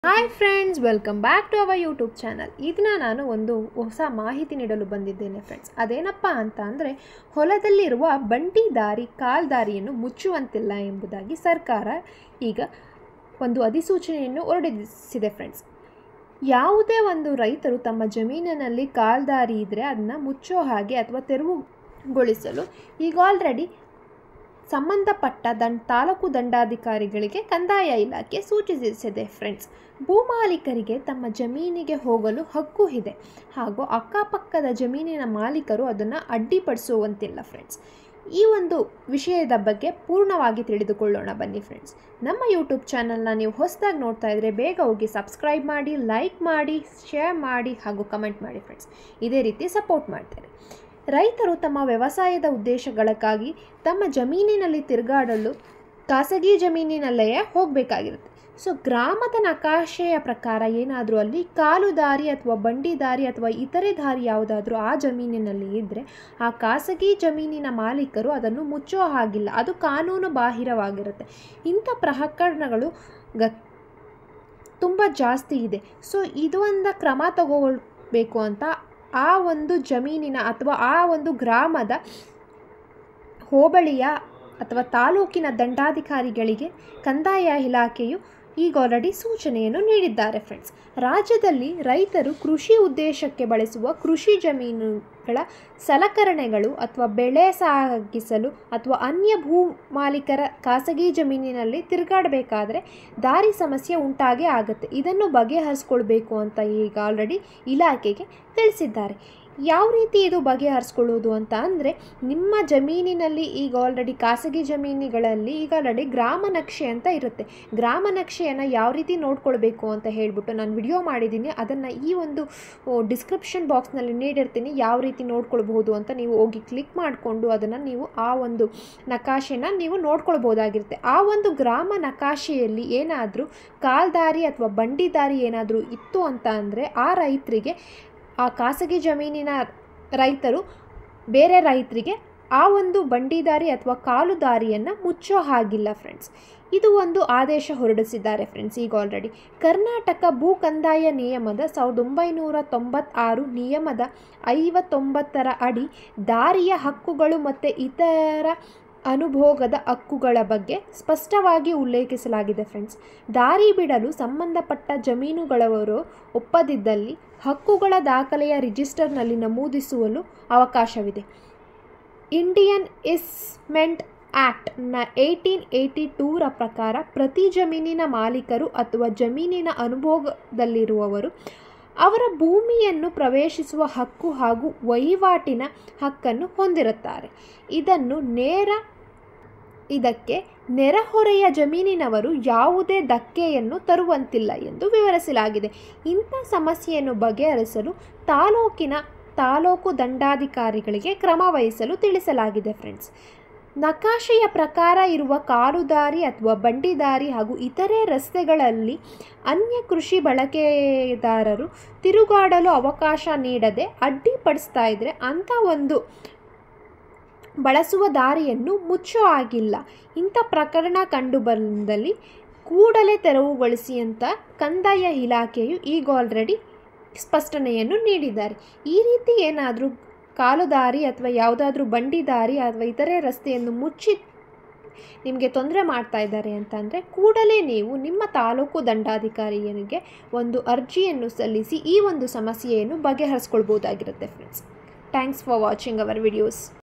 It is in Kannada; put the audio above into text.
hi friends welcome back to our YouTube channel ಇದನ್ನ ನಾನು ಒಂದು ಹೊಸ ಮಾಹಿತಿ ನೀಡಲು ಬಂದಿದ್ದೇನೆ ಫ್ರೆಂಡ್ಸ್ ಅದೇನಪ್ಪ ಅಂತ ಅಂದರೆ ಹೊಲದಲ್ಲಿರುವ ಬಂಡಿ ದಾರಿ ಕಾಲ್ದಾರಿಯನ್ನು ಮುಚ್ಚುವಂತಿಲ್ಲ ಎಂಬುದಾಗಿ ಸರ್ಕಾರ ಈಗ ಒಂದು ಅಧಿಸೂಚನೆಯನ್ನು ಹೊರಡಿಸಿದೆ ಫ್ರೆಂಡ್ಸ್ ಯಾವುದೇ ಒಂದು ರೈತರು ತಮ್ಮ ಜಮೀನಿನಲ್ಲಿ ಕಾಲ್ದಾರಿ ಇದ್ದರೆ ಅದನ್ನು ಮುಚ್ಚೋ ಹಾಗೆ ಅಥವಾ ತೆರವುಗೊಳಿಸಲು ಈಗ ಆಲ್ರೆಡಿ ಸಂಬಂಧಪಟ್ಟ ದಂಡ್ ತಾಲೂಕು ದಂಡಾಧಿಕಾರಿಗಳಿಗೆ ಕಂದಾಯ ಇಲಾಖೆ ಸೂಚಿಸಿದೆ ಫ್ರೆಂಡ್ಸ್ ಭೂಮಾಲೀಕರಿಗೆ ತಮ್ಮ ಜಮೀನಿಗೆ ಹೋಗಲು ಹಕ್ಕು ಇದೆ ಹಾಗೂ ಅಕ್ಕಪಕ್ಕದ ಜಮೀನಿನ ಮಾಲೀಕರು ಅದನ್ನು ಅಡ್ಡಿಪಡಿಸುವಂತಿಲ್ಲ ಫ್ರೆಂಡ್ಸ್ ಈ ಒಂದು ವಿಷಯದ ಬಗ್ಗೆ ಪೂರ್ಣವಾಗಿ ತಿಳಿದುಕೊಳ್ಳೋಣ ಬನ್ನಿ ಫ್ರೆಂಡ್ಸ್ ನಮ್ಮ ಯೂಟ್ಯೂಬ್ ಚಾನಲ್ನ ನೀವು ಹೊಸದಾಗಿ ನೋಡ್ತಾ ಇದ್ದರೆ ಬೇಗ ಹೋಗಿ ಸಬ್ಸ್ಕ್ರೈಬ್ ಮಾಡಿ ಲೈಕ್ ಮಾಡಿ ಶೇರ್ ಮಾಡಿ ಹಾಗೂ ಕಮೆಂಟ್ ಮಾಡಿ ಫ್ರೆಂಡ್ಸ್ ಇದೇ ರೀತಿ ಸಪೋರ್ಟ್ ಮಾಡ್ತಾರೆ ರೈತರು ತಮ್ಮ ವ್ಯವಸಾಯದ ಉದ್ದೇಶಗಳಕ್ಕಾಗಿ ತಮ್ಮ ಜಮೀನಿನಲ್ಲಿ ತಿರುಗಾಡಲು ಖಾಸಗಿ ಜಮೀನಿನಲ್ಲೇ ಹೋಗಬೇಕಾಗಿರುತ್ತೆ ಸೊ ಗ್ರಾಮದ ನಕಾಶೆಯ ಪ್ರಕಾರ ಏನಾದರೂ ಅಲ್ಲಿ ಕಾಲು ದಾರಿ ಅಥವಾ ಬಂಡಿ ದಾರಿ ಅಥವಾ ಇತರೆ ದಾರಿ ಯಾವುದಾದ್ರೂ ಆ ಜಮೀನಿನಲ್ಲಿ ಇದ್ದರೆ ಆ ಖಾಸಗಿ ಜಮೀನಿನ ಮಾಲೀಕರು ಅದನ್ನು ಮುಚ್ಚೋ ಹಾಗಿಲ್ಲ ಅದು ಕಾನೂನು ಬಾಹಿರವಾಗಿರುತ್ತೆ ಇಂಥ ಪ್ರಕರಣಗಳು ಗ ತುಂಬ ಜಾಸ್ತಿ ಇದೆ ಸೊ ಇದು ಒಂದು ಕ್ರಮ ತಗೊಳ್ಬೇಕು ಅಂತ ಆ ಒಂದು ಜಮೀನಿನ ಅಥವಾ ಆ ಒಂದು ಗ್ರಾಮದ ಹೋಬಳಿಯ ಅಥವಾ ತಾಲೂಕಿನ ದಂಡಾಧಿಕಾರಿಗಳಿಗೆ ಕಂದಾಯ ಇಲಾಖೆಯು ಈಗ ಆಲ್ರೆಡಿ ಸೂಚನೆಯನ್ನು ನೀಡಿದ್ದಾರೆ ಫ್ರೆಂಡ್ಸ್ ರಾಜ್ಯದಲ್ಲಿ ರೈತರು ಕೃಷಿ ಉದ್ದೇಶಕ್ಕೆ ಬಳಸುವ ಕೃಷಿ ಜಮೀನುಗಳ ಸಲಕರಣೆಗಳು ಅಥವಾ ಬೆಳೆ ಸಾಗಿಸಲು ಅಥವಾ ಅನ್ಯ ಭೂ ಮಾಲೀಕರ ಖಾಸಗಿ ಜಮೀನಿನಲ್ಲಿ ತಿರುಗಾಡಬೇಕಾದ್ರೆ ದಾರಿ ಸಮಸ್ಯೆ ಉಂಟಾಗೇ ಆಗುತ್ತೆ ಇದನ್ನು ಬಗೆಹರಿಸ್ಕೊಳ್ಬೇಕು ಅಂತ ಈಗ ಆಲ್ರೆಡಿ ಇಲಾಖೆಗೆ ತಿಳಿಸಿದ್ದಾರೆ ಯಾವ ರೀತಿ ಇದು ಬಗೆಹರಿಸ್ಕೊಳ್ಳೋದು ಅಂತ ಅಂದರೆ ನಿಮ್ಮ ಜಮೀನಿನಲ್ಲಿ ಈಗ ಆಲ್ರೆಡಿ ಖಾಸಗಿ ಜಮೀನುಗಳಲ್ಲಿ ಈಗ ಆಲ್ರೆಡಿ ಗ್ರಾಮ ನಕ್ಷೆ ಅಂತ ಇರುತ್ತೆ ಗ್ರಾಮ ನಕ್ಷೆಯನ್ನು ಯಾವ ರೀತಿ ನೋಡ್ಕೊಳ್ಬೇಕು ಅಂತ ಹೇಳಿಬಿಟ್ಟು ನಾನು ವಿಡಿಯೋ ಮಾಡಿದ್ದೀನಿ ಅದನ್ನು ಈ ಒಂದು ಡಿಸ್ಕ್ರಿಪ್ಷನ್ ಬಾಕ್ಸ್ನಲ್ಲಿ ನೀಡಿರ್ತೀನಿ ಯಾವ ರೀತಿ ನೋಡ್ಕೊಳ್ಬಹುದು ಅಂತ ನೀವು ಹೋಗಿ ಕ್ಲಿಕ್ ಮಾಡಿಕೊಂಡು ಅದನ್ನು ನೀವು ಆ ಒಂದು ನಕಾಶೆನ ನೀವು ನೋಡ್ಕೊಳ್ಬೋದಾಗಿರುತ್ತೆ ಆ ಒಂದು ಗ್ರಾಮ ನಕಾಶೆಯಲ್ಲಿ ಏನಾದರೂ ಕಾಲ್ದಾರಿ ಅಥವಾ ಬಂಡಿ ದಾರಿ ಏನಾದರೂ ಇತ್ತು ಅಂತ ಅಂದರೆ ಆ ರೈತರಿಗೆ ಆ ಖಾಸಗಿ ಜಮೀನಿನ ರೈತರು ಬೇರೆ ರೈತರಿಗೆ ಆ ಒಂದು ಬಂಡಿದಾರಿ ಅಥವಾ ಕಾಲು ದಾರಿಯನ್ನು ಮುಚ್ಚೋ ಹಾಗಿಲ್ಲ ಫ್ರೆಂಡ್ಸ್ ಇದು ಒಂದು ಆದೇಶ ಹೊರಡಿಸಿದ್ದಾರೆ ಫ್ರೆಂಡ್ಸ್ ಈಗ ಆಲ್ರೆಡಿ ಕರ್ನಾಟಕ ಭೂ ಕಂದಾಯ ನಿಯಮದ ಸಾವಿರದ ಒಂಬೈನೂರ ತೊಂಬತ್ತಾರು ನಿಯಮದ ಐವತ್ತೊಂಬತ್ತರ ಅಡಿ ದಾರಿಯ ಹಕ್ಕುಗಳು ಮತ್ತು ಇತರ ಅನುಭೋಗದ ಹಕ್ಕುಗಳ ಬಗ್ಗೆ ಸ್ಪಷ್ಟವಾಗಿ ಉಲ್ಲೇಖಿಸಲಾಗಿದೆ ಫ್ರೆಂಡ್ಸ್ ದಾರಿ ಬಿಡಲು ಸಂಬಂಧಪಟ್ಟ ಜಮೀನುಗಳವರು ಒಪ್ಪದಿದ್ದಲ್ಲಿ ಹಕ್ಕುಗಳ ದಾಖಲೆಯ ರಿಜಿಸ್ಟರ್ನಲ್ಲಿ ನಮೂದಿಸುವಲು ಅವಕಾಶವಿದೆ ಇಂಡಿಯನ್ ಇಸ್ಮೆಂಟ್ ಆ್ಯಕ್ಟ್ನ ಏಯ್ಟೀನ್ ಏಯ್ಟಿ ಟೂರ ಪ್ರಕಾರ ಪ್ರತಿ ಜಮೀನಿನ ಮಾಲೀಕರು ಅಥವಾ ಜಮೀನಿನ ಅನುಭೋಗದಲ್ಲಿರುವವರು ಅವರ ಭೂಮಿಯನ್ನು ಪ್ರವೇಶಿಸುವ ಹಕ್ಕು ಹಾಗೂ ವಹಿವಾಟಿನ ಹಕ್ಕನ್ನು ಹೊಂದಿರುತ್ತಾರೆ ಇದನ್ನು ನೇರ ಇದಕ್ಕೆ ನೆರೆಹೊರೆಯ ಜಮೀನಿನವರು ಯಾವುದೇ ಧಕ್ಕೆಯನ್ನು ತರುವಂತಿಲ್ಲ ಎಂದು ವಿವರಿಸಲಾಗಿದೆ ಇಂಥ ಸಮಸ್ಯೆಯನ್ನು ಬಗೆಹರಿಸಲು ತಾಲೂಕಿನ ತಾಲೂಕು ದಂಡಾಧಿಕಾರಿಗಳಿಗೆ ಕ್ರಮ ವಹಿಸಲು ತಿಳಿಸಲಾಗಿದೆ ಫ್ರೆಂಡ್ಸ್ ನಕಾಶೆಯ ಪ್ರಕಾರ ಇರುವ ಕಾಲುದಾರಿ ಅಥವಾ ಬಂಡಿದಾರಿ ಹಾಗೂ ಇತರೆ ರಸ್ತೆಗಳಲ್ಲಿ ಅನ್ಯ ಕೃಷಿ ಬಳಕೆದಾರರು ತಿರುಗಾಡಲು ಅವಕಾಶ ನೀಡದೆ ಅಡ್ಡಿಪಡಿಸ್ತಾ ಇದ್ದರೆ ಅಂಥ ಒಂದು ಬಳಸುವ ದಾರಿಯನ್ನು ಮುಚ್ಚೋ ಆಗಿಲ್ಲ ಇಂಥ ಪ್ರಕರಣ ಕಂಡುಬಂದಲ್ಲಿ ಕೂಡಲೇ ತೆರವುಗೊಳಿಸಿ ಅಂತ ಕಂದಾಯ ಇಲಾಖೆಯು ಈಗ ಆಲ್ರೆಡಿ ಸ್ಪಷ್ಟನೆಯನ್ನು ನೀಡಿದ್ದಾರೆ ಈ ರೀತಿ ಏನಾದರೂ ಕಾಲುದಾರಿ ಅಥವಾ ಯಾವುದಾದ್ರೂ ಬಂಡಿ ದಾರಿ ಅಥವಾ ಇತರೆ ರಸ್ತೆಯನ್ನು ಮುಚ್ಚಿ ನಿಮಗೆ ತೊಂದರೆ ಮಾಡ್ತಾ ಇದ್ದಾರೆ ಅಂತಂದರೆ ಕೂಡಲೇ ನೀವು ನಿಮ್ಮ ತಾಲೂಕು ದಂಡಾಧಿಕಾರಿಯನಿಗೆ ಒಂದು ಅರ್ಜಿಯನ್ನು ಸಲ್ಲಿಸಿ ಈ ಒಂದು ಸಮಸ್ಯೆಯನ್ನು ಬಗೆಹರಿಸ್ಕೊಳ್ಬೋದಾಗಿರುತ್ತೆ friends thanks for watching our videos